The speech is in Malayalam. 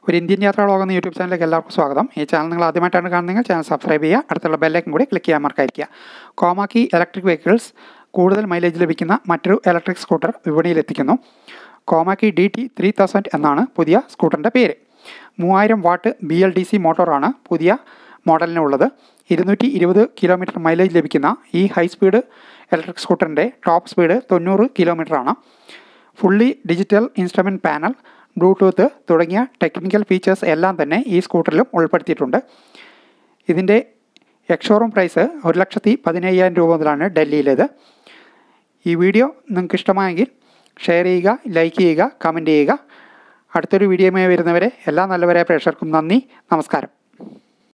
ഒരു ഇന്ത്യൻ യാത്രാ വ്ളോഗ് എന്ന യൂട്യൂബ് ചാനലിലേക്ക് എല്ലാവർക്കും സ്വാഗതം ഈ ചാനൽ നിങ്ങൾ ആദ്യമായിട്ടാണ് കാണുന്നതെങ്കിൽ ചാനൽ സബ്സ്ക്രൈബ് ചെയ്യുക അടുത്തുള്ള ബെല്ലൈക്കൻ കൂടി ക്ലിക്ക് ചെയ്യാൻ മറക്കാതിരിക്കുക കോമാക്കി ഇലക്ട്രിക് വെഹിക്കിൾസ് കൂടുതൽ മൈലേജ് ലഭിക്കുന്ന മറ്റൊരു ഇലക്ട്രിക് സ്കൂട്ടർ വിപണിയിൽ എത്തിക്കുന്നു Komaki D T three thousand എന്നാണ് പുതിയ സ്കൂട്ടറിൻ്റെ പേര് മൂവായിരം watt B L D C മോട്ടോറാണ് പുതിയ മോഡലിനുള്ളത് ഇരുന്നൂറ്റി ഇരുപത് കിലോമീറ്റർ മൈലേജ് ലഭിക്കുന്ന ഈ ഹൈ സ്പീഡ് ഇലക്ട്രിക് സ്കൂട്ടറിൻ്റെ ടോപ്പ് സ്പീഡ് തൊണ്ണൂറ് കിലോമീറ്ററാണ് fully digital instrument panel Bluetooth തുടങ്ങിയ ടെക്നിക്കൽ ഫീച്ചേഴ്സ് എല്ലാം തന്നെ ഈ സ്കൂട്ടറിലും ഉൾപ്പെടുത്തിയിട്ടുണ്ട് ഇതിൻ്റെ എക്സ്ഷോറൂം പ്രൈസ് ഒരു ലക്ഷത്തി പതിനയ്യായിരം രൂപ മുതലാണ് ഡൽഹിയിലേത് ഈ വീഡിയോ നിങ്ങൾക്ക് ഇഷ്ടമായെങ്കിൽ ഷെയർ ചെയ്യുക ലൈക്ക് ചെയ്യുക കമൻറ്റ് ചെയ്യുക അടുത്തൊരു വീഡിയോയുമായി വരുന്നവരെ എല്ലാ നല്ലവരായ പ്രേക്ഷകർക്കും നന്ദി നമസ്കാരം